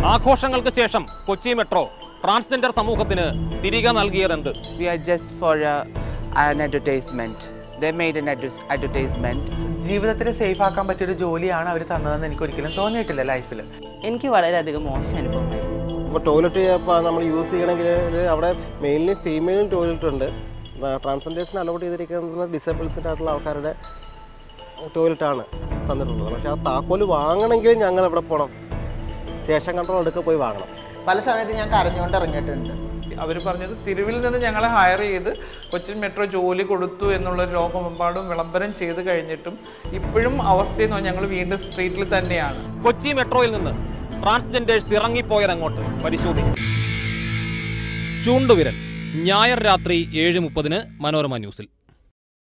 ആഘോഷങ്ങൾക്ക് ശേഷം Kochi metro transgender സമൂഹത്തിന് തിരികെ നൽകിയതെന്ത് We are just for uh, an advertisement. They made an adver- advertisement. ജീവിതത്തിൽ സേഫ് ആക്കാൻ പറ്റിയൊരു ജോലിയാണ് അവർ തന്നതെന്ന് എനിക്ക് ഒരിക്കലും തോന്നിയിട്ടില്ല ലൈഫിൽ എനിക്ക് വളരെയധികം മോശം അനുഭവമായിരുന്നു ഇപ്പോൾ ടോയ്ലറ്റ് ഇപ്പോൾ നമ്മൾ യൂസ് ചെയ്യണമെങ്കിൽ ഇത് അവിടെ മെയിൻലി ഫീമെയിലും ടോയ്ലറ്റ് ഉണ്ട് ട്രാൻസ്ജെൻഡേഴ്സിന് അലോട്ട് ചെയ്തിരിക്കുന്നത് ഡിസേബിൾസിൻ്റെ ആയിട്ടുള്ള ആൾക്കാരുടെ ടോയ്ലറ്റാണ് തന്നിട്ടുള്ളത് പക്ഷേ ആ താക്കോല് വാങ്ങണമെങ്കിൽ ഞങ്ങൾ എവിടെ പോകണം സ്റ്റേഷൻ കൺട്രോൾ എടുക്കുക പോയി വാങ്ങണം പല സമയത്ത് ഞാൻ കരഞ്ഞുകൊണ്ട് ഇറങ്ങിയിട്ടുണ്ട് അവർ പറഞ്ഞത് തിരുവിൽ നിന്ന് ഞങ്ങളെ ഹയർ ചെയ്ത് കൊച്ചിൻ മെട്രോ ജോലി കൊടുത്തു എന്നുള്ള ലോകമെമ്പാടും വിളംബരം ചെയ്ത് കഴിഞ്ഞിട്ടും ഇപ്പോഴും അവസ്ഥയെന്ന് പറഞ്ഞാൽ ഞങ്ങൾ വീണ്ടും സ്ട്രീറ്റിൽ തന്നെയാണ് കൊച്ചി മെട്രോയിൽ നിന്ന് ട്രാൻസ്ജെൻഡേഴ്സ് ഇറങ്ങിപ്പോയതെങ്ങോട്ട് പരിശോധിക്കും ചൂണ്ടുവിരൽ ഞായർ രാത്രി ഏഴ് മുപ്പതിന് മനോരമ ന്യൂസിൽ